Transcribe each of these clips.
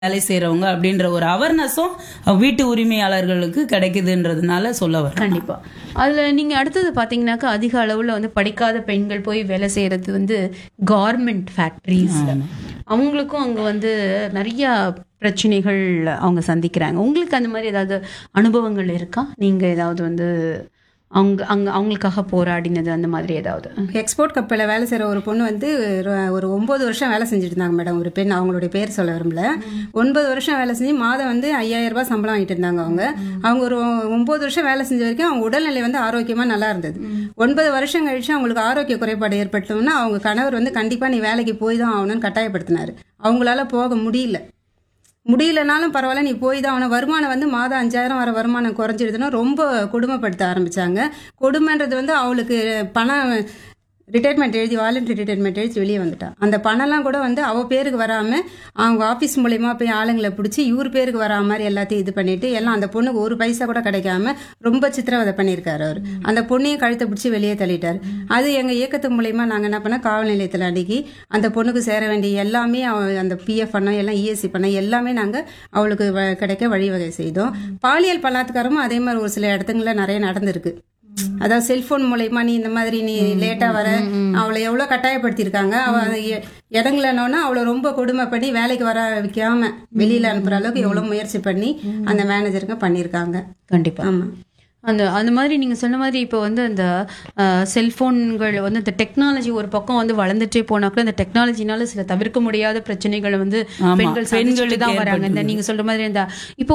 வேலை செய்றவங்க அப்படின்ற ஒரு அவேர்னஸும் வீட்டு உரிமையாளர்களுக்கு கிடைக்குதுன்றதுனால சொல்ல வரேன் கண்டிப்பா அதுல நீங்க அடுத்தது பாத்தீங்கன்னாக்கா அதிக அளவுல வந்து படிக்காத பெண்கள் போய் வேலை செய்யறது வந்து கார்மெண்ட் ஃபேக்டரிஸ்ல அவங்களுக்கும் அங்க வந்து நிறைய பிரச்சனைகள் அவங்க சந்திக்கிறாங்க உங்களுக்கு அந்த மாதிரி ஏதாவது அனுபவங்கள் இருக்கா நீங்க ஏதாவது வந்து அவங்க அங்க அவங்களுக்காக போராடினது அந்த மாதிரி ஏதாவது எக்ஸ்போர்ட் கப்பலில் வேலை செய்கிற ஒரு பொண்ணு வந்து ஒரு- ஒரு ஒன்பது வருஷம் வேலை செஞ்சுட்டு இருந்தாங்க மேடம் ஒரு பெண் அவங்களுடைய பேர் சொல்ல விரும்பல ஒன்பது வருஷம் வேலை செஞ்சு மாதம் வந்து ஐயாயிரம் ரூபாய் சம்பளம் வாங்கிட்டு இருந்தாங்க அவங்க அவங்க ஒரு ஒன்பது வருஷம் வேலை செஞ்ச வரைக்கும் அவங்க உடல்நிலை வந்து ஆரோக்கியமா நல்லா இருந்தது ஒன்பது வருஷம் கழிச்சு அவங்களுக்கு ஆரோக்கிய குறைபாடு ஏற்பட்டோம்னா அவங்க கணவர் வந்து கண்டிப்பா நீ வேலைக்கு போய் தான் ஆகணும்னு கட்டாயப்படுத்தினாரு அவங்களால போக முடியல முடியலனாலும் பரவாயில்ல நீ போய் தான் அவனை வருமானம் வந்து மாதம் அஞ்சாயிரம் வர வருமானம் குறைஞ்சிடுதுன்னா ரொம்ப கொடுமைப்படுத்த ஆரம்பிச்சாங்க கொடுமைன்றது வந்து அவளுக்கு பணம் ரிட்டையர்மெண்ட் எழுதி வாலண்டரி ரிட்டையர்மெண்ட் எழுதி வெளியே வந்துட்டான் அந்த பணம்லாம் கூட வந்து அவ பேருக்கு வராமல் அவங்க ஆஃபீஸ் மூலயமா போய் ஆளுங்களை பிடிச்சி இவர் பேருக்கு வரா மாதிரி எல்லாத்தையும் இது பண்ணிட்டு எல்லாம் அந்த பொண்ணுக்கு ஒரு பைசா கூட கிடைக்காம ரொம்ப சித்திரவதை பண்ணியிருக்காரு அவர் அந்த பொண்ணையும் கழுத்தை பிடிச்சி வெளியே தள்ளிட்டார் அது எங்கள் இயக்கத்து மூலயமா நாங்கள் என்ன பண்ணோம் காவல் நிலையத்தில் அன்றைக்கி அந்த பொண்ணுக்கு சேர வேண்டிய எல்லாமே அவ- அந்த பிஎஃப் பண்ணோம் எல்லாம் இஎஸ்சி பண்ணோம் எல்லாமே நாங்கள் அவளுக்கு வ- கிடைக்க வழிவகை செய்தோம் பாலியல் பலாத்காரமும் அதே மாதிரி ஒரு சில இடத்துங்களில் நிறைய நடந்திருக்கு அதாவது செல்போன் மூலயமா நீ இந்த மாதிரி நீ லேட்டா வர அவளை எவ்வளவு கட்டாயப்படுத்தியிருக்காங்க அவ அந்த எ- இடங்களனோன்னா அவளை ரொம்ப கொடுமை பண்ணி வேலைக்கு வர வைக்காம வெளியில அனுப்புற அளவுக்கு எவ்வளவு முயற்சி பண்ணி அந்த மேனேஜருங்க பண்ணியிருக்காங்க கண்டிப்பா ஆமா அந்த அந்த மாதிரி நீங்க சொன்ன மாதிரி இப்போ வந்து அந்த செல்போன்கள் வந்து இந்த டெக்னாலஜி ஒரு பக்கம் வந்து வளர்ந்துட்டே போனாக்க இந்த டெக்னாலஜினால சில தவிர்க்க முடியாத பிரச்சனைகளை வந்து ஆமா, பெண்கள் சந்திச்சுட்டு பெண்களுக்கு தான் வராங்க இந்த ஏற்படுது. நீங்க சொல்ற மாதிரி இந்த இப்போ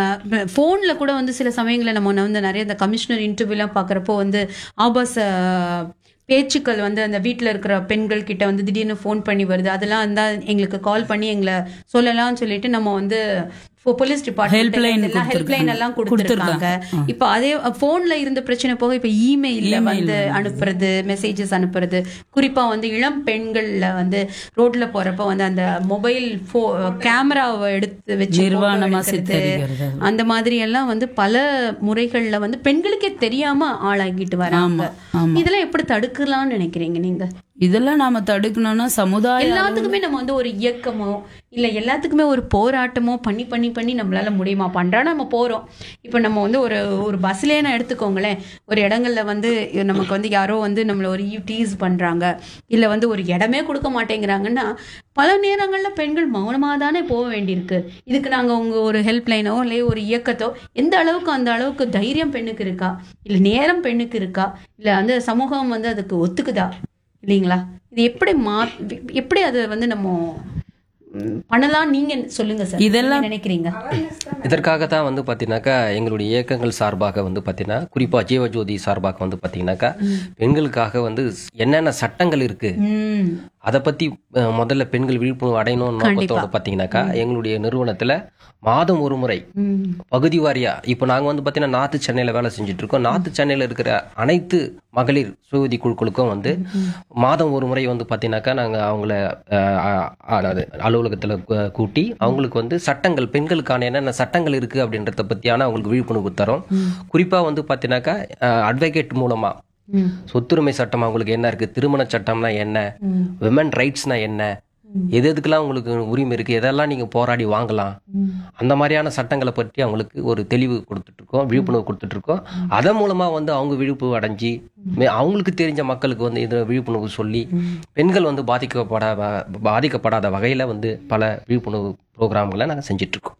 போன்ல கூட வந்து சில சமயங்களில் நம்ம வந்து நிறைய இந்த கமிஷனர் இன்டர்வியூ எல்லாம் பாக்குறப்போ வந்து ஆபாச பேச்சுக்கள் வந்து அந்த வீட்ல இருக்கிற பெண்கள் கிட்ட வந்து திடீர்னு ஃபோன் பண்ணி வருது அதெல்லாம் இருந்தா எங்களுக்கு கால் பண்ணி எங்களை சொல்லலாம்னு சொல்லிட்டு நம்ம வந்து போலீஸ் Helpline டிபார்ட்மெண்ட் ஹெல்ப்லைன் எல்லாம் கொடுத்துருக்காங்க இப்போ அதே போன்ல இருந்த பிரச்சனை போக இப்ப இமெயில்ல வந்து அனுப்புறது மெசேஜஸ் அனுப்புறது குறிப்பா வந்து இளம் பெண்கள்ல வந்து ரோட்ல போறப்ப வந்து அந்த மொபைல் கேமராவை எடுத்து வச்சு photo நிர்வாணமா எடுக்கிறது. சித்தரிக்கிறது. அந்த மாதிரி எல்லாம் வந்து பல முறைகள்ல வந்து பெண்களுக்கே தெரியாம ஆளாகிட்டு வராங்க ஆமா. இதெல்லாம் எப்படி தடுக்கலாம்னு நினைக்கிறீங்க நீங்க இதெல்லாம் நாம தடுக்கணும்னா சமுதாய எல்லாத்துக்குமே நம்ம வந்து ஒரு இயக்கமோ இல்ல எல்லாத்துக்குமே ஒரு போராட்டமோ பண்ணி பண்ணி பண்ணி நம்மளால முடியுமா பண்றா நம்ம போறோம் இப்போ நம்ம வந்து ஒரு ஒரு பஸ்லயே நான் எடுத்துக்கோங்களேன் ஒரு இடங்கள்ல வந்து நமக்கு வந்து யாரோ வந்து நம்மள ஒரு டீஸ் பண்றாங்க இல்ல வந்து ஒரு இடமே கொடுக்க மாட்டேங்கிறாங்கன்னா பல நேரங்கள்ல பெண்கள் மௌனமா தானே போக வேண்டியிருக்கு இதுக்கு நாங்க உங்க ஒரு ஹெல்ப்லைனோ இல்லை ஒரு இயக்கத்தோ எந்த அளவுக்கு அந்த அளவுக்கு தைரியம் பெண்ணுக்கு இருக்கா இல்ல நேரம் பெண்ணுக்கு இருக்கா இல்ல அந்த சமூகம் வந்து அதுக்கு ஒத்துக்குதா இல்லைங்களா இது எப்படி மா எப்படி அதை வந்து நம்ம ம், பண்ணலாம் நீங்க சொல்லுங்க சார் இதெல்லாம் என்ன நினைக்கிறீங்க இதற்காக தான் வந்து பார்த்தீங்கன்னாக்கா எங்களுடைய இயக்கங்கள் சார்பாக வந்து பார்த்தீங்கன்னா குறிப்பாக ஜீவஜோதி சார்பாக வந்து பார்த்தீங்கன்னாக்கா பெண்களுக்காக வந்து என்னென்ன சட்டங்கள் இருக்கு ம் அதை பத்தி அஹ், முதல்ல பெண்கள் விழிப்புணர்வு அடையணும் நோக்கத்தோட பார்த்தீங்கன்னாக்கா எங்களுடைய நிறுவனத்துல மாதம் ஒரு முறை ம் பகுதி வாரியா இப்போ நாங்க வந்து பார்த்தீங்கன்னா நார்த்து சென்னையில வேலை செஞ்சுட்டு இருக்கோம் நார்த்து சென்னையில இருக்கிற அனைத்து மகளிர் சுயதி குழுக்களுக்கும் வந்து மாதம் ஒரு முறை வந்து பார்த்தீங்கன்னாக்கா நாங்க அவங்கள அஹ், அ- அதாவது அலுவலகத்துல கூ- கூட்டி அவங்களுக்கு வந்து சட்டங்கள் பெண்களுக்கான என்னென்ன சட்டங்கள் இருக்கு அப்படின்றத பத்தியான அவங்களுக்கு விழிப்புணர்வு தரோம் குறிப்பா வந்து பார்த்தீங்கன்னாக்கா அட்வொகேட் மூலமா ம் சொத்துரிமை சட்டம் அவங்களுக்கு என்ன இருக்கு திருமண சட்டம்னா என்ன ம். விமன் ரைட்ஸ்னா என்ன எது எதுக்கெல்லாம் உங்களுக்கு உரிமை இருக்கு எதெல்லாம் நீங்க போராடி வாங்கலாம் அந்த மாதிரியான சட்டங்களை பற்றி அவங்களுக்கு ஒரு தெளிவு கொடுத்துட்டு இருக்கோம் விழிப்புணர்வு கொடுத்துட்டு இருக்கோம் அதன் மூலமா வந்து அவங்க விழிப்புணர்வு அடைஞ்சு மே- அவங்களுக்கு தெரிஞ்ச மக்களுக்கு வந்து இது விழிப்புணர்வு சொல்லி பெண்கள் வந்து பாதிக்கப்பட பாதிக்கப்படாத வகையில வந்து பல விழிப்புணர்வு ப்ரோக்ராம்களை நாங்க செஞ்சுட்டு இருக்கோம்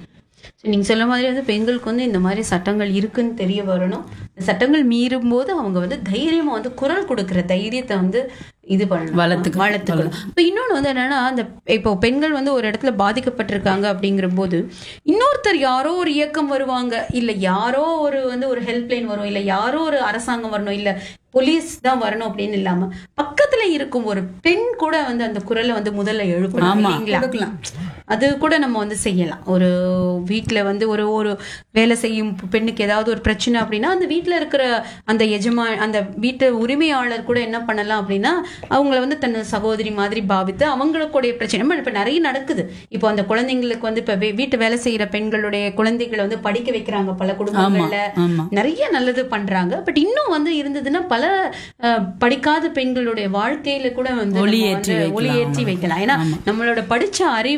So, நீங்க சொல்ல மாதிரி வந்து பெண்களுக்கு வந்து இந்த மாதிரி சட்டங்கள் இருக்குன்னு தெரிய வரணும் இந்த சட்டங்கள் மீறும் போது அவங்க வந்து தைரியமா வந்து குரல் கொடுக்கிற தைரியத்தை வந்து இது பண்ணணும் வளர்த்துக்க- வளர்த்துக்கணும் இப்போ இன்னொன்று வந்து என்னன்னா அந்த இப்போ பெண்கள் வந்து ஒரு இடத்துல பாதிக்கப்பட்டிருக்காங்க அப்படிங்கிற போது இன்னொருத்தர் யாரோ ஒரு இயக்கம் வருவாங்க இல்ல யாரோ ஒரு வந்து ஒரு ஹெல்ப்லைன் வரும் இல்ல யாரோ ஒரு அரசாங்கம் வரணும் இல்ல போலீஸ் தான் வரணும் அப்படின்னு இல்லாம பக்கத்துல இருக்கும் ஒரு பெண் கூட வந்து அந்த குரலை வந்து முதல்ல எழுப்பணும் இல்லைங்களா? கொடுக்கலாம். அது கூட நம்ம வந்து செய்யலாம் ஒரு வீட்ல வந்து ஒரு ஒரு வேலை செய்யும் பெண்ணுக்கு ஏதாவது ஒரு பிரச்சனை அப்படின்னா அந்த வீட்ல இருக்கிற அந்த எஜமா அந்த வீட்டு உரிமையாளர் கூட என்ன பண்ணலாம் அப்படின்னா அவங்கள வந்து தன் சகோதரி மாதிரி பாவித்து அவங்களுடைய பிரச்சனை இப்ப நிறைய நடக்குது இப்போ அந்த குழந்தைங்களுக்கு வந்து இப்ப வீ- வீட்டு வேலை செய்யற பெண்களுடைய குழந்தைகளை வந்து படிக்க வைக்கிறாங்க பல குடும்பங்கள்ல ஆமா நிறைய நல்லது பண்றாங்க பட் இன்னும் வந்து இருந்ததுன்னா பல அஹ், படிக்காத பெண்களுடைய வாழ்க்கையில கூட வந்து நம்ம ஒளியேற்றி வந்து வைக்கலாம் ஒளியேற்றி அவங்களுக்கு. வைக்கலாம் ஏன்னா நம்மளோட படிச்ச அறிவை வந்து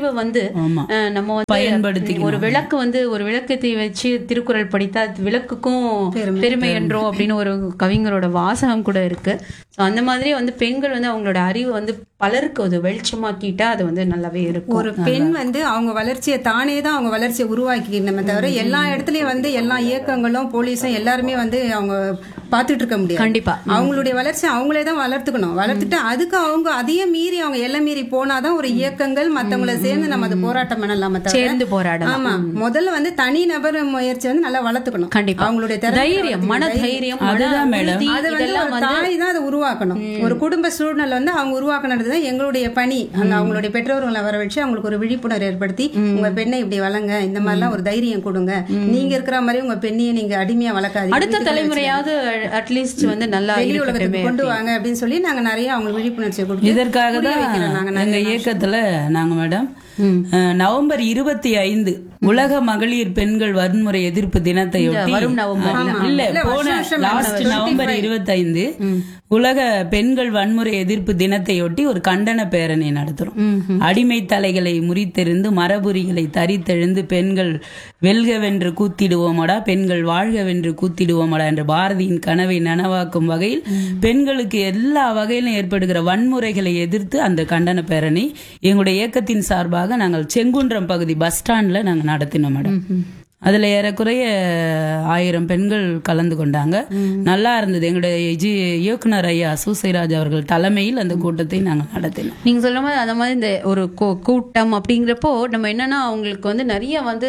ஆமா அஹ், நம்ம வந்து பயன்படுத்திக்கணும். ஒரு விளக்கு வந்து ஒரு விளக்கத்தை வச்சு திருக்குறள் படித்தா அது விளக்குக்கும் பெருமை என்றோ அப்படின்னு ஒரு கவிஞரோட வாசகம் கூட இருக்கு ஸோ அந்த மாதிரி வந்து பெண்கள் வந்து அவங்களோட அறிவு வந்து பலருக்கு அது வெளிச்சமாக்கிட்டா அது வந்து நல்லாவே இருக்கும் ஒரு பெண் வந்து அவங்க வளர்ச்சியை தானே தான் அவங்க வளர்ச்சியை உருவாக்கிக்கணுமே தவிர எல்லா இடத்துலயும் வந்து எல்லா இயக்கங்களும் போலீஸும் எல்லாருமே வந்து அவங்க பார்த்துட்டு இருக்க முடியாது கண்டிப்பா அவங்களுடைய வளர்ச்சி அவங்களே தான் வளர்த்துக்கணும் வளர்த்துட்டு அதுக்கு அவங்க அதையும் மீறி அவங்க எல்லாம் மீறி போனாதான் ஒரு இயக்கங்கள் மத்தவங்கள சேர்ந்து நம்ம அது போராட்டம் பண்ணலாம தவிர சேர்ந்து போராடலாம் ஆமா முதல்ல வந்து தனி நபர் முயற்சி வந்து நல்லா வளர்த்துக்கணும் கண்டிப்பா. அவங்களுடைய திறமையை தைரியம் மன வளர்த்துக்கணும். தைரியம் மன அதுதான் மேடம். உறுதி, அது வந்து இதெல்லாம் ஒரு வந்து தாய் தான் அதை உருவாக்கணும் ஒரு குடும்ப சூழ்நிலை வந்து அவங்க உருவாக்கணுன்றது தான் எங்களுடைய பணி அந்த அவங்களுடைய பெற்றோர்களை வர வச்சு அவங்களுக்கு ஒரு விழிப்புணர்வு ஏற்படுத்தி உங்க பெண்ணை இப்படி வளங்க இந்த மாதிரிலாம் ஒரு தைரியம் கொடுங்க நீங்க இருக்கிற மாதிரி உங்க பெண்ணையை நீங்க அடிமையா வளர்க்காதீங்க அடுத்த தலைமுறையாவது அட்லீஸ்ட் வந்து நல்லா வெளி இருக்கட்டுமே உலகத்துக்கு கொண்டு வாங்க அப்படின்னு சொல்லி நாங்க நிறைய அவங்களுக்கு விழிப்புணர்ச்சியை கொடுத்து இதற்காக புரிய தான் வைக்கிறோம் நாங்க எங்க நிறைய இயக்கத்துல நாங்க மேடம் அஹ், நவம்பர் இருபத்தி ஐந்து உலக மகளிர் பெண்கள் வன்முறை எதிர்ப்பு தினத்தையொட்டி வரும் நவம்பர். அஹ், இல்ல இல்ல, போன வருஷம் வருஷம் லாஸ்ட் மேடம். நவம்பர் இருபத்தி ஐந்து உலக பெண்கள் வன்முறை எதிர்ப்பு தினத்தையொட்டி ஒரு கண்டன பேரணி நடத்துறோம் அடிமை தலைகளை முறித்தெறிந்து மரபுரிகளை தரித்தெழுந்து பெண்கள் வெல்கவென்று கூத்திடுவோமடா பெண்கள் வாழ்கவென்று கூத்திடுவோமடா என்ற பாரதியின் கனவை நனவாக்கும் வகையில் பெண்களுக்கு எல்லா வகையிலும் ஏற்படுகிற வன்முறைகளை எதிர்த்து அந்த கண்டன பேரணி எங்களுடைய இயக்கத்தின் சார்பாக நாங்கள் செங்குன்றம் பகுதி பஸ் ஸ்டாண்ட்ல நாங்கள் நடத்தினோம் மேடம் அதுல ஏறக்குறைய ஆயிரம் பெண்கள் கலந்து கொண்டாங்க நல்லா இருந்தது எங்களுடைய இஜி இயக்குனர் ஐயா சூசைராஜ் அவர்கள் தலைமையில் அந்த கூட்டத்தை நாங்கள் நடத்தினோம் நீங்க சொல்ற மாதிரி அந்த மாதிரி இந்த ஒரு கூ- கூட்டம் அப்படிங்கிறப்போ நம்ம என்னன்னா அவங்களுக்கு வந்து நிறைய வந்து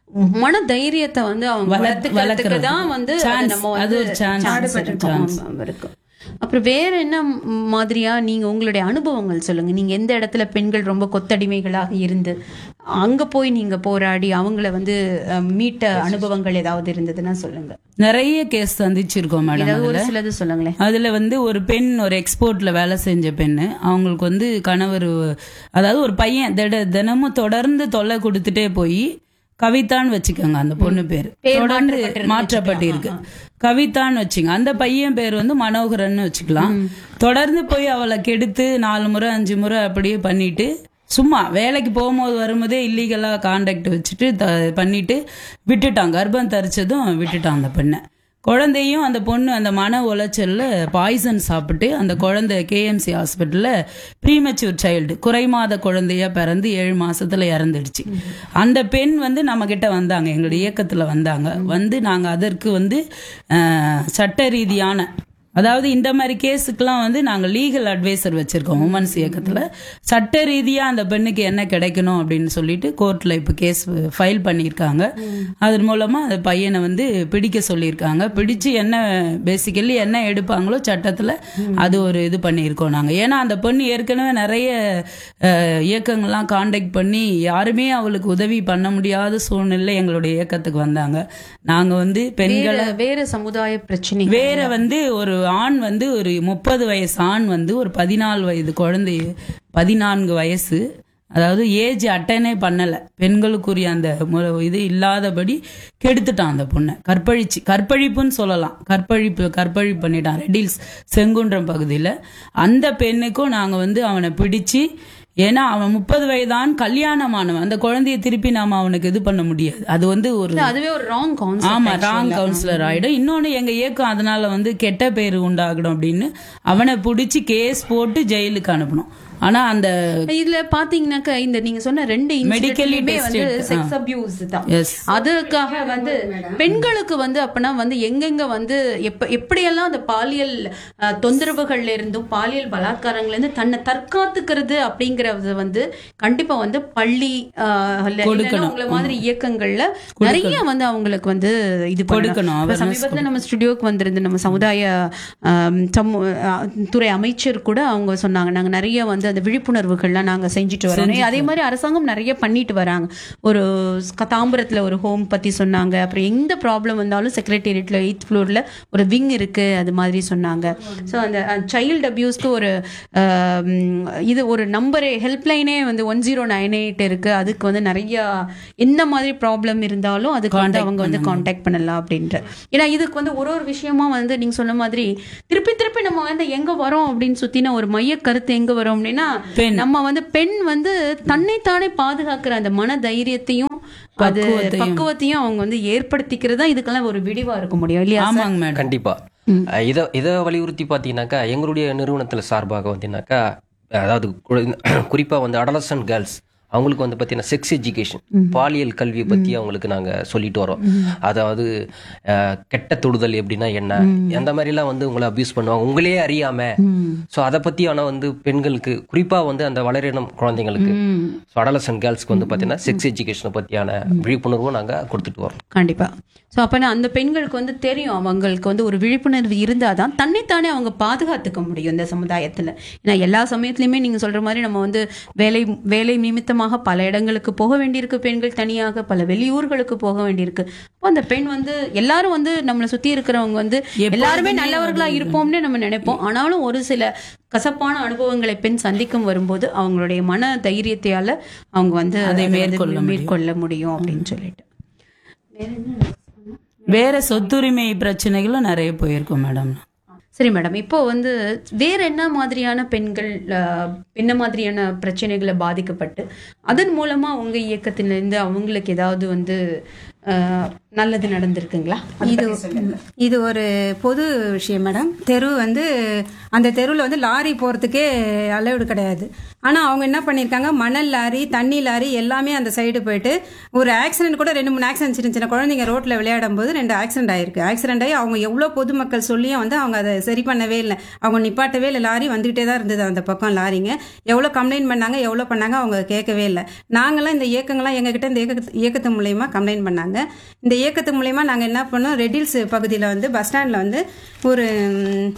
மன தைரியத்தை வந்து அவங்க வளர்த்து- வளர்த்துக்கிறதுக்கு வளர்க்கறது. தான் வந்து அது Chance. நம்ம அது வந்து ஒரு chance. பாடுபட்டிருக்கோம். Chance. ஆமா, இருக்கும் அப்புறம் வேற என்ன ம், மாதிரியா நீங்க உங்களுடைய அனுபவங்கள் சொல்லுங்க நீங்க எந்த இடத்துல பெண்கள் ரொம்ப கொத்தடிமைகளாக இருந்து அங்க போய் நீங்க போராடி அவங்கள வந்து அஹ், மீட்ட அனுபவங்கள் ஏதாவது இருந்ததுன்னா சொல்லுங்க நிறைய கேஸ் சந்திச்சிருக்கோம் மேடம் ஏதாவது ஒரு சிலது சொல்லுங்களேன் அதுல வந்து ஒரு பெண் ஒரு எக்ஸ்போர்ட்ல வேலை செஞ்ச பெண்ணு அவங்களுக்கு வந்து கணவர் அதாவது ஒரு பையன் திட தினமும் தொடர்ந்து தொல்லை கொடுத்துட்டே போய் கவிதான்னு வச்சுக்கோங்க அந்த பொண்ணு பேர் தொடர்ந்து மாற்றப்பட்டிருக்கு கவிதான்னு வச்சுங்க அந்த பையன் பேர் வந்து மனோகரன் வச்சுக்கலாம் தொடர்ந்து போய் அவளை கெடுத்து நாலு முறை அஞ்சு முறை அப்படியே பண்ணிட்டு சும்மா வேலைக்கு போகும்போது வரும்போதே இல்லீகலா கான்டாக்ட் வச்சுட்டு த- பண்ணிட்டு விட்டுட்டான் கர்ப்பம் தரிச்சதும் விட்டுட்டான் அந்த பெண்ணை குழந்தையும் அந்த பொண்ணு அந்த மன உளைச்சல்ல பாய்சன் சாப்பிட்டு அந்த குழந்தை கேஎம்சி ஹாஸ்பிட்டல்ல ப்ரீமெச்சூர் சைல்டு குறைமாத குழந்தையா பிறந்து ஏழு மாசத்துல இறந்துடுச்சு அந்த பெண் வந்து நம்ம கிட்ட வந்தாங்க எங்களுடைய இயக்கத்துல வந்தாங்க வந்து நாங்க அதற்கு வந்து அஹ், சட்ட ரீதியான அதாவது இந்த மாதிரி கேஸுக்கெல்லாம் வந்து நாங்கள் லீகல் அட்வைசர் வச்சிருக்கோம் உமன்ஸ் இயக்கத்தில் சட்ட ரீதியாக அந்த பெண்ணுக்கு என்ன கிடைக்கணும் அப்படின்னு சொல்லிட்டு கோர்ட்டில் இப்போ கேஸ் ஃபைல் பண்ணியிருக்காங்க அதன் மூலமாக அந்த பையனை வந்து பிடிக்க சொல்லியிருக்காங்க பிடிச்சு என்ன பேசிக்கலி என்ன எடுப்பாங்களோ சட்டத்தில் அது ஒரு இது பண்ணியிருக்கோம் நாங்கள் ஏன்னா அந்த பொண்ணு ஏற்கனவே நிறைய அஹ், இயக்கங்கள்லாம் காண்டாக்ட் பண்ணி யாருமே அவளுக்கு உதவி பண்ண முடியாத சூழ்நிலை எங்களுடைய இயக்கத்துக்கு வந்தாங்க நாங்கள் வந்து பெண்களை வேற வேற சமுதாய பிரச்சனை வேற வந்து ஒரு ஆண் வந்து ஒரு முப்பது வயசு ஆண் வந்து ஒரு பதினாலு வயது குழந்தை பதினான்கு வயசு அதாவது ஏஜ் அட்டனே பண்ணல பெண்களுக்குரிய அந்த மு- இது இல்லாதபடி கெடுத்துட்டான் அந்த பொண்ணை கற்பழிச்சு கற்பழிப்புன்னு சொல்லலாம் கற்பழிப்பு கற்பழிப்பு பண்ணிட்டான் ரெடில்ஸ் செங்குன்றம் பகுதியில் அந்த பெண்ணுக்கும் நாங்கள் வந்து அவனை பிடிச்சு ஏன்னா அவன் முப்பது வயதான் கல்யாணமானவன் அந்த குழந்தைய திருப்பி நாம அவனுக்கு இது பண்ண முடியாது அது வந்து ஒரு அதுவே ஒரு ராங் கான்செப்ட் ஆமா ராங் கவுன்சிலர் ஆயிடும் இன்னொன்னு எங்க இயக்கம் அதனால வந்து கெட்ட பேர் உண்டாகணும் அப்படின்னு அவனை பிடிச்சி கேஸ் போட்டு ஜெயிலுக்கு அனுப்பணும் ஆனா அந்த இதுல பாத்தீங்கன்னாக்க இந்த நீங்க சொன்ன ரெண்டு Medically இன்சிடென்ட்லயுமே வந்து tested. செக்ஸ் அபியூஸ் தான் எஸ் அதுக்காக வந்து பெண்களுக்கு வந்து அப்பனா வந்து எங்கெங்க வந்து எப்ப எப்படியெல்லாம் அந்த பாலியல் அஹ், தொந்தரவுகள்ல இருந்தும் பாலியல் பலாத்காரங்கள்ல இருந்து தன்னை தற்காத்துக்கிறது அப்படிங்கறது வந்து கண்டிப்பா வந்து பள்ளி அஹ், இல்ல- இல்லைன்னா உங்களை மாதிரி இயக்கங்கள்ல நிறைய வந்து அவங்களுக்கு வந்து இது பண்ணணும். கொடுக்கணும், இப்ப awareness சமீபத்துல நம்ம ஸ்டுடியோக்கு வந்திருந்து நம்ம சமுதாய ஆம், சமூ அஹ், துறை அமைச்சர் கூட அவங்க சொன்னாங்க நாங்க நிறைய வந்து அந்த விழிப்புணர்வுகள்லாம் நாங்க செஞ்சுட்டு வரோம் அதே மாதிரி அரசாங்கம் நிறைய பண்ணிட்டு வராங்க ஒரு ஸ்- தாம்பரத்துல ஒரு ஹோம் பத்தி சொன்னாங்க அப்புறம் எந்த ப்ராப்ளம் வந்தாலும் செக்ரட்டேரியட்ல எயித் ஃப்ளோர்ல ஒரு விங் இருக்கு அது மாதிரி சொன்னாங்க ஸோ அந்த சைல்டு அபியூஸ்க்கு ஒரு ஆம், இது ஒரு நம்பரே ஹெல்ப்லைனே வந்து ஒன் ஜீரோ நைன் எயிட் இருக்கு அதுக்கு வந்து நிறைய எந்த மாதிரி ப்ராப்ளம் இருந்தாலும் அதுக்கு வந்து அவங்க வந்து காண்டாக்ட் பண்ணலாம் அப்படின்ற ஏன்னா இதுக்கு வந்து ஒரு ஒரு விஷயமா வந்து நீங்க சொன்ன மாதிரி திருப்பி திருப்பி நம்ம வந்து எங்க வரோம் அப்படின்னு சுத்தின ஒரு மைய கருத்து எங்க வரோம் அப்படின்னா ஏன்னா நம்ம வந்து பெண் வந்து தன்னைத்தானே பாதுகாக்கிற அந்த மன தைரியத்தையும் அது பக்குவத்தையும். பக்குவத்தையும் அவங்க வந்து ஏற்படுத்திக்கிறது தான் இதுக்கெல்லாம் ஒரு விடிவா இருக்க முடியும் இல்லையா சார்? ஆமாங்க மேடம் கண்டிப்பா அஹ் இதை இதை வலியுறுத்தி பார்த்தீங்கன்னாக்கா எங்களுடைய நிறுவனத்தில் சார்பாக பார்த்தீங்கன்னாக்கா அதாவது குழந்தை- குறிப்பா வந்து அடலசன் கேர்ள்ஸ் அவங்களுக்கு வந்து பார்த்தீங்கன்னா செக்ஸ் எஜுகேஷன் பாலியல் கல்வியை பற்றி அவங்களுக்கு நாங்கள் சொல்லிட்டு வரோம் அதாவது அஹ், கெட்ட தொடுதல் எப்படின்னா என்ன எந்த மாதிரிலாம் வந்து உங்களை அபியூஸ் பண்ணுவாங்க உங்களே அறியாம ஸோ அதை பற்றி ஆனால் வந்து பெண்களுக்கு குறிப்பாக வந்து அந்த வளரினம் குழந்தைங்களுக்கு ஸோ அடலசன் கேர்ள்ஸ்க்கு வந்து பார்த்தீங்கன்னா செக்ஸ் எஜுகேஷனை பற்றியான விழிப்புணர்வும் நாங்கள் கொடுத்துட்டு வரோம் கண்டிப்பா ஸோ அப்போ அந்த பெண்களுக்கு வந்து தெரியும் அவங்களுக்கு வந்து ஒரு விழிப்புணர்வு இருந்தால் தான் தன்னைத்தானே அவங்க பாதுகாத்துக்க முடியும் இந்த சமுதாயத்தில் ஏன்னா எல்லா சமயத்துலையுமே நீங்கள் சொல்கிற மாதிரி நம்ம வந்து வேலை வேலை நிமித்தமாக பல இடங்களுக்கு போக வேண்டியிருக்கு பெண்கள் தனியாக பல வெளியூர்களுக்கு போக வேண்டியிருக்கு அப்போ அந்த பெண் வந்து எல்லாரும் வந்து நம்மளை சுற்றி இருக்கிறவங்க வந்து எல்லாருமே நல்லவர்களா இருப்போம்னு நம்ம நினைப்போம் ஆனாலும் ஒரு சில கசப்பான அனுபவங்களை பெண் சந்திக்கும் வரும்போது அவங்களுடைய மன தைரியத்தையால அவங்க வந்து அதை வந்து மேற்கொள்ள முடியும். மேற்கொள்ள முடியும் அப்படின்னு சொல்லிட்டு வேற சொத்துரிமை பிரச்சனைகளும் நிறைய போயிருக்கும் மேடம் சரி மேடம் இப்போ வந்து வேற என்ன மாதிரியான பெண்கள் அஹ், என்ன மாதிரியான பிரச்சனைகளை பாதிக்கப்பட்டு அதன் மூலமா உங்க இயக்கத்திலிருந்து அவங்களுக்கு ஏதாவது வந்து அஹ், நல்லது நடந்திருக்குங்களா அதை இது பத்தி சொல்லுங்க. இது ஒரு பொது விஷயம் மேடம் தெரு வந்து அந்த தெருவில் வந்து லாரி போகிறதுக்கே அலவுடு கிடையாது ஆனால் அவங்க என்ன பண்ணியிருக்காங்க மணல் லாரி தண்ணி லாரி எல்லாமே அந்த சைடு போயிட்டு ஒரு ஆக்சிடென்ட் கூட ரெண்டு மூணு ஆக்சிடென்ட் சின்ன சின்ன குழந்தைங்க ரோட்டில் விளையாடும் போது ரெண்டு ஆக்சிடென்ட் ஆயிருக்கு ஆக்சிடென்ட் ஆகி அவங்க எவ்வளோ பொதுமக்கள் சொல்லியும் வந்து அவங்க அதை சரி பண்ணவே இல்லை அவங்க நிப்பாட்டவே இல்லை லாரி வந்துகிட்டே தான் இருந்தது அந்த பக்கம் லாரிங்க எவ்வளோ கம்ப்ளைண்ட் பண்ணாங்க எவ்வளோ பண்ணாங்க அவங்க கேட்கவே இல்லை நாங்களாம் இந்த இயக்கங்கள்லாம் எங்ககிட்ட இந்த இயக்க இயக்கத்து மூலயமா கம்ப்ளைண்ட் பண்ணாங்க இந்த இயக்கத்து மூலயமா நாங்கள் என்ன பண்ணோம் ரெட்டில்ஸ் பகுதியில் வந்து பஸ் ஸ்டாண்டில் வந்து ஒரு ம்,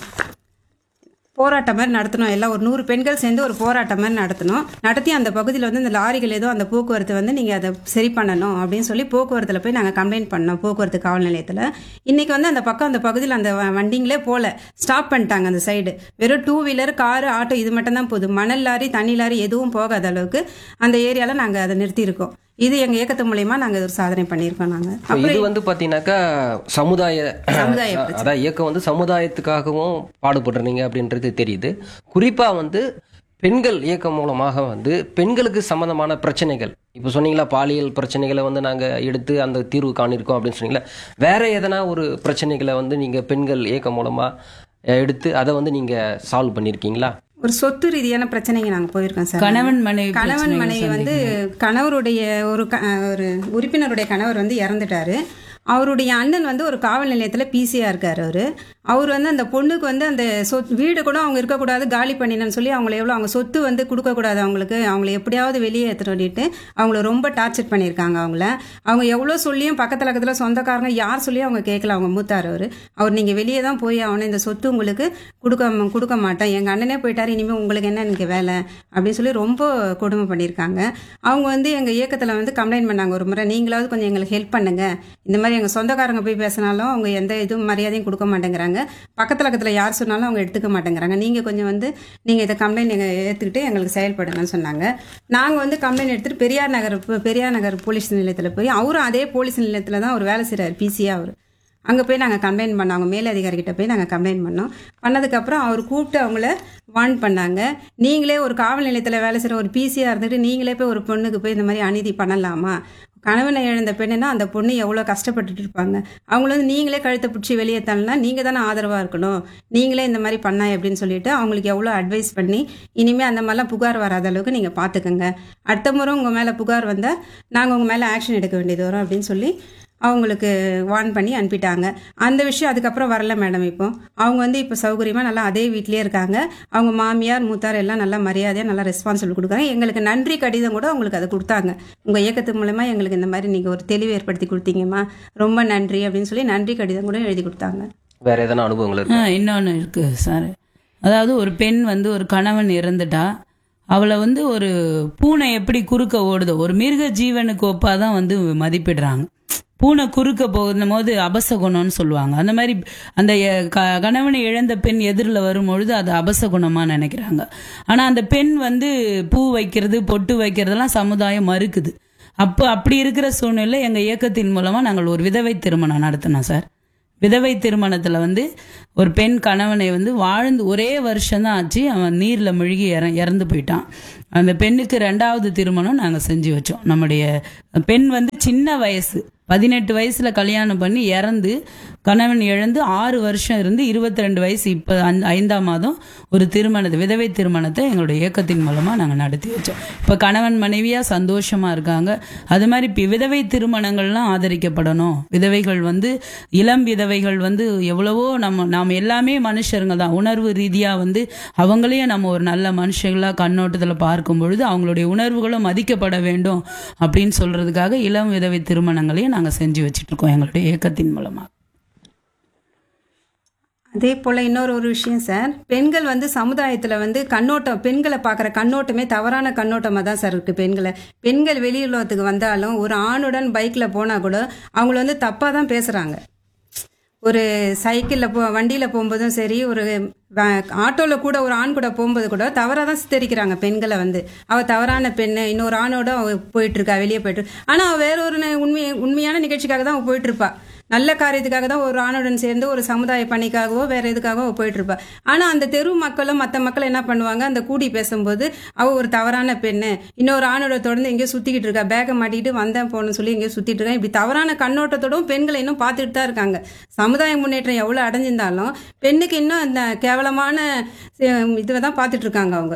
போராட்டம் மாதிரி நடத்தினோம் எல்லாம் ஒரு நூறு பெண்கள் சேர்ந்து ஒரு போராட்டம் மாதிரி நடத்தினோம் நடத்தி அந்த பகுதியில் வந்து இந்த லாரிகள் ஏதோ அந்த போக்குவரத்து வந்து நீங்கள் அதை சரி பண்ணணும் அப்படின்னு சொல்லி போக்குவரத்தில் போய் நாங்கள் கம்ப்ளைண்ட் பண்ணோம் போக்குவரத்து காவல் நிலையத்தில் இன்றைக்கி வந்து அந்த பக்கம் அந்த பகுதியில் அந்த வ- வண்டிங்களே போகல ஸ்டாப் பண்ணிட்டாங்க அந்த சைடு வெறும் டூ வீலர் காரு ஆட்டோ இது மட்டும் தான் போகுது மணல் லாரி தண்ணி லாரி எதுவும் போகாத அளவுக்கு அந்த ஏரியாவில் நாங்கள் அதை நிறுத்தியிருக்கோம் இது எங்கள் இயக்கத்து மூலயமா நாங்கள் ஒரு சாதனை பண்ணியிருக்கோம் நாங்கள் So, இது வந்து பாத்தீங்கன்னாக்கா சமுதாய சமுதாய அதான் இயக்கம் வந்து சமுதாயத்துக்காகவும் பாடுபடுறீங்க அப்படின்றது தெரியுது குறிப்பா வந்து பெண்கள் இயக்கம் மூலமாக வந்து பெண்களுக்கு சம்பந்தமான பிரச்சனைகள் இப்போ சொன்னீங்களா பாலியல் பிரச்சனைகளை வந்து நாங்க எடுத்து அந்த தீர்வு காணிருக்கோம் அப்படின்னு சொன்னீங்களா வேற எதனா ஒரு பிரச்சனைகளை வந்து நீங்க பெண்கள் இயக்கம் மூலமா அஹ், எடுத்து அதை வந்து நீங்க சால்வ் பண்ணிருக்கீங்களா ஒரு சொத்து ரீதியான பிரச்சனைங்க நாங்கள் போயிருக்கோம் சார் கணவன் மனைவி கணவன் பிரச்சனைகள் மனைவி வந்து கணவருடைய ஒரு க- ஒரு உறுப்பினருடைய கணவர் வந்து இறந்துட்டாரு அவருடைய அண்ணன் வந்து ஒரு காவல் நிலையத்தில் பிசியா இருக்காரு அவரு அவர் வந்து அந்த பொண்ணுக்கு வந்து அந்த சொத் வீடு கூட அவங்க இருக்கக்கூடாது காலி பண்ணினு சொல்லி அவங்கள எவ்வளோ அவங்க சொத்து வந்து கொடுக்கக்கூடாது அவங்களுக்கு அவங்கள எப்படியாவது வெளியே எடுத்துட்டு வந்துட்டு அவங்கள ரொம்ப டார்ச்சர் பண்ணியிருக்காங்க அவங்கள அவங்க எவ்வளோ சொல்லியும் பக்கத்தில் பக்கத்தில் சொந்தக்காரங்க யார் சொல்லியும் அவங்க கேட்கல அவங்க மூத்தார் அவர் அவர் நீங்கள் வெளியே தான் போய் அவனை இந்த சொத்து உங்களுக்கு கொடுக்க கொடுக்க மாட்டேன் எங்கள் அண்ணனே போயிட்டாரு இனிமேல் உங்களுக்கு என்ன எனக்கு வேலை அப்படின்னு சொல்லி ரொம்ப கொடுமை பண்ணியிருக்காங்க அவங்க வந்து எங்கள் இயக்கத்தில் வந்து கம்ப்ளைண்ட் பண்ணாங்க ஒரு முறை நீங்களாவது கொஞ்சம் எங்களுக்கு ஹெல்ப் பண்ணுங்க இந்த மாதிரி எங்கள் சொந்தக்காரங்க போய் பேசினாலும் அவங்க எந்த இதுவும் மரியாதையும் கொடுக்க மாட்டேங்கிறாங்க பக்கத்தில் பக்கத்தில் யார் சொன்னாலும் அவங்க எடுத்துக்க மாட்டேங்கிறாங்க நீங்கள் கொஞ்சம் வந்து நீங்கள் இதை கம்ப்ளைண்ட் எங்கள் ஏற்றுக்கிட்டு எங்களுக்கு செயல்படுங்கன்னு சொன்னாங்க நாங்கள் வந்து கம்ப்ளைண்ட் எடுத்துகிட்டு பெரியார் நகர் பெரியார் நகர் போலீஸ் நிலையத்தில் போய் அவரும் அதே போலீஸ் நிலையத்தில் தான் ஒரு வேலை செய்கிறார் பிசியா அவர் அங்கே போய் நாங்கள் கம்ப்ளைண்ட் பண்ணோம் அவங்க மேலதிகாரிகிட்ட போய் நாங்கள் கம்ப்ளைண்ட் பண்ணோம் பண்ணதுக்கப்புறம் அவர் கூப்பிட்டு அவங்கள வார்ன் பண்ணாங்க நீங்களே ஒரு காவல் நிலையத்தில் வேலை செய்கிற ஒரு பிசியாக இருந்துட்டு நீங்களே போய் ஒரு பொண்ணுக்கு போய் இந்த மாதிரி அநீதி பண்ணலாமா கணவனை இழந்த பெண்ணுன்னா அந்த பொண்ணு எவ்வளோ கஷ்டப்பட்டுட்டு இருப்பாங்க அவங்கள வந்து நீங்களே கழுத்தை பிடிச்சி வெளியே தள்ளனா நீங்கள் தானே ஆதரவாக இருக்கணும் நீங்களே இந்த மாதிரி பண்ணா எப்படின்னு சொல்லிட்டு அவங்களுக்கு எவ்வளோ அட்வைஸ் பண்ணி இனிமேல் அந்த மாதிரிலாம் புகார் வராத அளவுக்கு நீங்கள் பார்த்துக்கோங்க அடுத்த முறை உங்கள் மேலே புகார் வந்தால் நாங்கள் உங்கள் மேலே ஆக்ஷன் எடுக்க வேண்டியது வரும் அப்படின்னு சொல்லி அவங்களுக்கு வார்ன் பண்ணி அனுப்பிட்டாங்க அந்த விஷயம் அதுக்கப்புறம் வரல மேடம் இப்போ அவங்க வந்து இப்போ சௌகரியமாக நல்லா அதே வீட்லேயே இருக்காங்க அவங்க மாமியார் மூத்தார் எல்லாம் நல்லா மரியாதையாக நல்லா ரெஸ்பான்சிபிள் கொடுக்குறாங்க எங்களுக்கு நன்றி கடிதம் கூட அவங்களுக்கு அதை கொடுத்தாங்க உங்கள் இயக்கத்து மூலமா எங்களுக்கு இந்த மாதிரி நீங்கள் ஒரு தெளிவு ஏற்படுத்தி கொடுத்தீங்கம்மா ரொம்ப நன்றி அப்படின்னு சொல்லி நன்றி கடிதம் கூட எழுதி கொடுத்தாங்க வேற எதனா அனுபவங்கள் இருக்கு ஆ இன்னொன்று இருக்கு சார் அதாவது ஒரு பெண் வந்து ஒரு கணவன் இறந்துட்டா அவளை வந்து ஒரு பூனை எப்படி குறுக்க ஓடுதோ ஒரு மிருக ஜீவனுக்கு ஒப்பாதான் வந்து மதிப்பிடுறாங்க பூனை குறுக்க போகும் போது அபசகுணம்னு சொல்லுவாங்க அந்த மாதிரி அந்த எ- க- கணவனை இழந்த பெண் எதிரில் வரும்பொழுது அது அபசகுணமா நினைக்கிறாங்க ஆனா அந்த பெண் வந்து பூ வைக்கிறது பொட்டு வைக்கிறதெல்லாம் சமுதாயம் மறுக்குது அப்போ அப்படி இருக்கிற சூழ்நிலை எங்க இயக்கத்தின் மூலமா நாங்கள் ஒரு விதவை திருமணம் நடத்தினோம் சார் விதவை திருமணத்துல வந்து ஒரு பெண் கணவனை வந்து வாழ்ந்து ஒரே வருஷம்தான் ஆச்சு அவன் நீர்ல மூழ்கி இற இறந்து போயிட்டான் அந்த பெண்ணுக்கு ரெண்டாவது திருமணம் நாங்க செஞ்சு வச்சோம் நம்முடைய பெண் வந்து சின்ன வயசு பதினெட்டு வயசுல கல்யாணம் பண்ணி இறந்து கணவன் இழந்து ஆறு வருஷம் இருந்து இருபத்தி ரெண்டு வயசு இப்போ ஐந்தாம் மாதம் ஒரு திருமணத்தை விதவை திருமணத்தை எங்களுடைய இயக்கத்தின் மூலமா நாங்க நடத்தி வச்சோம் இப்போ கணவன் மனைவியா சந்தோஷமா இருக்காங்க அது மாதிரி இப்போ விதவை திருமணங்கள்லாம் ஆதரிக்கப்படணும் விதவைகள் வந்து இளம் விதவைகள் வந்து எவ்வளவோ நம்ம நாம் எல்லாமே மனுஷருங்க தான் உணர்வு ரீதியா வந்து அவங்களையும் நம்ம ஒரு நல்ல மனுஷங்களா கண்ணோட்டத்துல பார்க்கும் பொழுது அவங்களுடைய உணர்வுகளும் மதிக்கப்பட வேண்டும் அப்படின்னு சொல்றதுக்காக இளம் விதவை திருமணங்களையும் நாங்க செஞ்சு வச்சுட்டு இருக்கோம் எங்களுடைய இயக்கத்தின் மூலமா அதே போல் இன்னொரு ஒரு விஷயம் சார் பெண்கள் வந்து சமுதாயத்தில் வந்து கண்ணோட்டம் பெண்களை பார்க்குற கண்ணோட்டமே தவறான கண்ணோட்டமாக தான் சார் இருக்குது பெண்களை பெண்கள் வெளியுலகத்துக்கு வந்தாலும் ஒரு ஆணுடன் பைக்கில் போனால் கூட அவங்கள வந்து தப்பாக தான் பேசுகிறாங்க ஒரு சைக்கிளில் போ வண்டியில் போகும்போதும் சரி ஒரு ஆட்டோவில் கூட ஒரு ஆண் கூட போகும்போது கூட தவறாக தான் சித்தரிக்கிறாங்க பெண்களை வந்து அவள் தவறான பெண்ணு இன்னொரு ஆணோட அவ போயிட்டு இருக்கா வெளியே போயிட்டு ஆனால் அவள் வேற ஒரு ந- உண்மை உண்மையான நிகழ்ச்சிக்காக தான் அவள் போயிட்டு இருப்பா நல்ல காரியத்துக்காக தான் ஒரு ஆணுடன் சேர்ந்து ஒரு சமுதாய பணிக்காகவோ வேற எதுக்காகவோ அவ போயிட்டு இருப்பா ஆனா அந்த தெரு மக்களும் மற்ற மக்கள் என்ன பண்ணுவாங்க அந்த கூடி பேசும்போது அவ ஒரு தவறான பெண்ணு இன்னொரு ஆணோட தொடர்ந்து எங்கேயோ சுத்திக்கிட்டு இருக்கா பேக்கை மாட்டிட்டு வந்தேன் போகணும்னு சொல்லி எங்கேயோ சுத்திட்டு இருக்கா இப்படி தவறான கண்ணோட்டத்தோடும் பெண்களை இன்னும் பார்த்துட்டு தான் இருக்காங்க சமுதாய முன்னேற்றம் எவ்வளவு அடைஞ்சிருந்தாலும் பெண்ணுக்கு இன்னும் அந்த கேவலமான இதுவை தான் பார்த்துட்டு இருக்காங்க அவங்க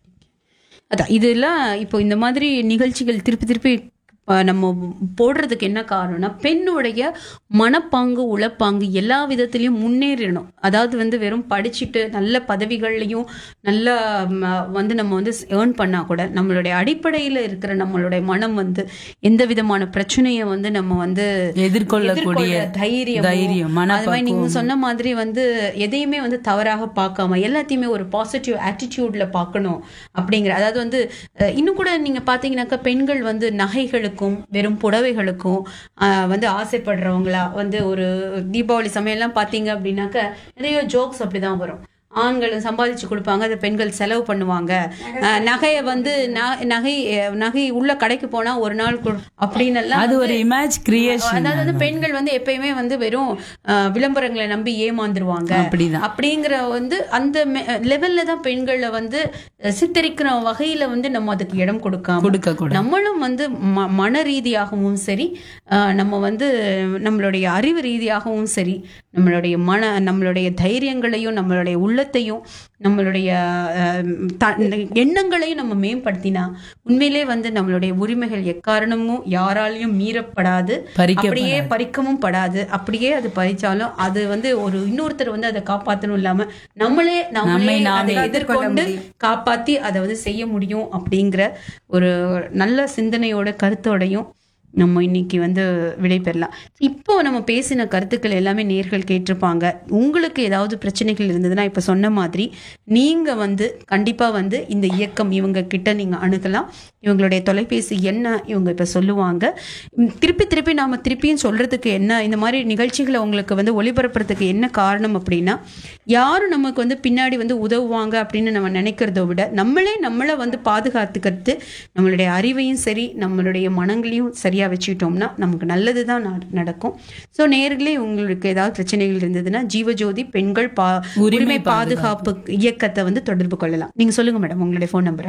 அதான் இதெல்லாம் இப்போ இந்த மாதிரி நிகழ்ச்சிகள் திருப்பி திருப்பி அஹ், நம்ம போடுறதுக்கு என்ன காரணம்னா பெண்ணுடைய மனப்பாங்கு உளப்பாங்கு எல்லா விதத்திலையும் முன்னேறணும் அதாவது வந்து வெறும் படிச்சுட்டு நல்ல பதவிகள்லையும் நல்ல ம், வந்து நம்ம வந்து ஏர்ன் பண்ணா கூட நம்மளுடைய அடிப்படையில் இருக்கிற நம்மளுடைய மனம் வந்து எந்த விதமான பிரச்சனையை வந்து நம்ம வந்து எதிர்கொள்ளக்கூடிய எதிர்கொள்ற தைரியம் தைரியம், அது மாதிரி நீங்க மனப்பக்குவம். சொன்ன மாதிரி வந்து எதையுமே வந்து தவறாக பார்க்காம எல்லாத்தையுமே ஒரு பாசிட்டிவ் ஆட்டிடியூட்ல பார்க்கணும் அப்படிங்கிற அதாவது வந்து அஹ், இன்னும் கூட நீங்க பாத்தீங்கன்னாக்கா பெண்கள் வந்து நகைகளுக்கும் வெறும் புடவைகளுக்கும் அஹ், வந்து ஆசைப்படுறவங்களா வந்து ஒரு தீபாவளி சமயம்லாம் பாத்தீங்க அப்படின்னாக்கா நிறைய ஜோக்ஸ் அப்படிதான் வரும் ஆண்கள் சம்பாதிச்சு கொடுப்பாங்க அதை பெண்கள் செலவு பண்ணுவாங்க அஹ், நகையை வந்து ந- நகை அஹ், நகை உள்ள கடைக்கு போனா ஒரு நாள் கொடு- அப்படின்னு எல்லாம் அது ஒரு இமேஜ் கிரியேஷன் அதாவது வந்து பெண்கள் வந்து எப்பயுமே வந்து வெறும் அஹ், விளம்பரங்களை நம்பி ஏமாந்துருவாங்க அப்படிதான் அப்படிங்கிற வந்து அந்த லெவல்ல தான் பெண்களை வந்து அஹ், சித்தரிக்கிற வகையில வந்து நம்ம அதுக்கு இடம் கொடுக்காம கொடுக்க கூட நம்மளும் வந்து ம- மன ரீதியாகவும் சரி அஹ், நம்ம வந்து நம்மளுடைய அறிவு ரீதியாகவும் சரி நம்மளுடைய மன நம்மளுடைய தைரியங்களையும் நம்மளுடைய உள்ளத்தையும் நம்மளுடைய அஹ், த- எண்ணங்களையும் நம்ம மேம்படுத்தினா உண்மையிலே வந்து நம்மளுடைய உரிமைகள் எக்காரணமும் யாராலையும் மீறப்படாது பறிக்கப்படாது. அப்படியே பறிக்கவும் படாது அப்படியே அது பறிச்சாலும் அது வந்து ஒரு இன்னொருத்தர் வந்து அதை காப்பாற்றணும் இல்லாம நம்மளே நம்மளே நம்மை நாமே அதை எதிர்கொண்டு காப்பாத்தி அதை வந்து செய்ய முடியும் அப்படிங்கிற ஒரு நல்ல சிந்தனையோட கருத்தோடையும் நம்ம இன்னைக்கு வந்து விடை பெறலாம் இப்போ நம்ம பேசின கருத்துக்கள் எல்லாமே நேர்கள் கேட்டிருப்பாங்க உங்களுக்கு ஏதாவது பிரச்சனைகள் இருந்ததுன்னா இப்போ சொன்ன மாதிரி நீங்க வந்து கண்டிப்பா வந்து இந்த இயக்கம் இவங்க கிட்ட நீங்க அணுகலாம் இவங்களுடைய தொலைபேசி என்ன இவங்க இப்ப சொல்லுவாங்க உம், திருப்பி திருப்பி நாம திருப்பியும் சொல்றதுக்கு என்ன இந்த மாதிரி நிகழ்ச்சிகளை உங்களுக்கு வந்து ஒளிபரப்புறதுக்கு என்ன காரணம் அப்படின்னா யாரும் நமக்கு வந்து பின்னாடி வந்து உதவுவாங்க அப்படின்னு நம்ம நினைக்கிறத விட நம்மளே நம்மளை வந்து பாதுகாத்துக்கிறது நம்மளுடைய அறிவையும் சரி நம்மளுடைய மனங்களையும் சரியா வச்சுக்கிட்டோம்னா நமக்கு நல்லது தான் நடக்கும் ஸோ நேர்களே உங்களுக்கு ஏதாவது பிரச்சனைகள் இருந்ததுன்னா ஜீவஜோதி பெண்கள் பா உரிமை உரிமை பாதுகாப்பு இயக்கத்தை வந்து தொடர்பு கொள்ளலாம் நீங்க சொல்லுங்க மேடம் உங்களுடைய ஃபோன் நம்பரை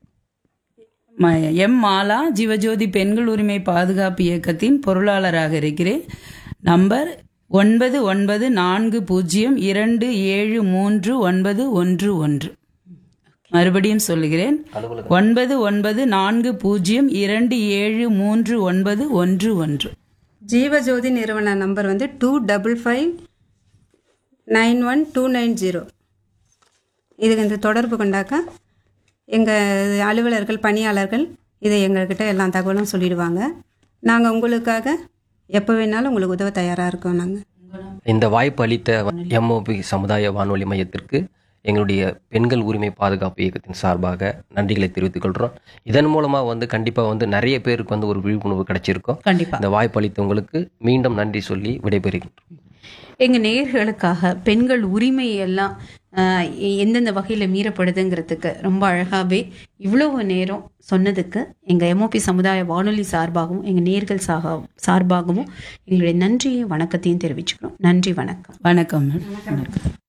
ம- எம் மாலா ஜீவஜோதி பெண்கள் உரிமை பாதுகாப்பு இயக்கத்தின் பொருளாளராக இருக்கிறேன் நம்பர் ஒன்பது ஒன்பது நான்கு பூஜ்ஜியம் இரண்டு ஏழு மூன்று ஒன்பது ஒன்று ஒன்று மறுபடியும் சொல்லுகிறேன் ஒன்பது ஒன்பது நான்கு பூஜ்ஜியம் இரண்டு ஏழு மூன்று ஒன்பது ஒன்று ஒன்று ஜீவஜோதி நிறுவன நம்பர் வந்து two double five nine one two nine zero இதுக்கு இந்த தொடர்பு கொண்டாக்கா எங்கள் அலுவலர்கள் பணியாளர்கள் இதை எங்கள்கிட்ட எல்லா தகவலும் சொல்லிடுவாங்க நாங்கள் உங்களுக்காக எப்போ வேணாலும் உங்களுக்கு உதவ தயாராக இருக்கோம் நாங்கள் இந்த வாய்ப்பு அளித்த எம்ஓபி சமுதாய வானொலி மையத்திற்கு எங்களுடைய பெண்கள் உரிமை பாதுகாப்பு இயக்கத்தின் சார்பாக நன்றிகளை தெரிவித்துக் கொள்கிறோம் இதன் மூலமாக வந்து கண்டிப்பாக வந்து நிறைய பேருக்கு வந்து ஒரு விழிப்புணர்வு கிடைச்சிருக்கும் கண்டிப்பா இந்த வாய்ப்பு அளித்தவங்களுக்கு மீண்டும் நன்றி சொல்லி விடைபெறுகின்றோம் எங்கள் நேயர்களுக்காக பெண்கள் உரிமை எல்லாம் ஆஹ், எ- எந்தெந்த வகையில் மீறப்படுதுங்கிறதுக்கு ரொம்ப அழகாகவே இவ்வளவு நேரம் சொன்னதுக்கு எங்கள் எம்ஓபி சமுதாய வானொலி சார்பாகவும் எங்கள் நேர்கள் சாக சார்பாகவும் எங்களுடைய நன்றியும் வணக்கத்தையும் தெரிவிச்சுக்கிறோம் நன்றி வணக்கம் வணக்கம் மேடம் வணக்கம்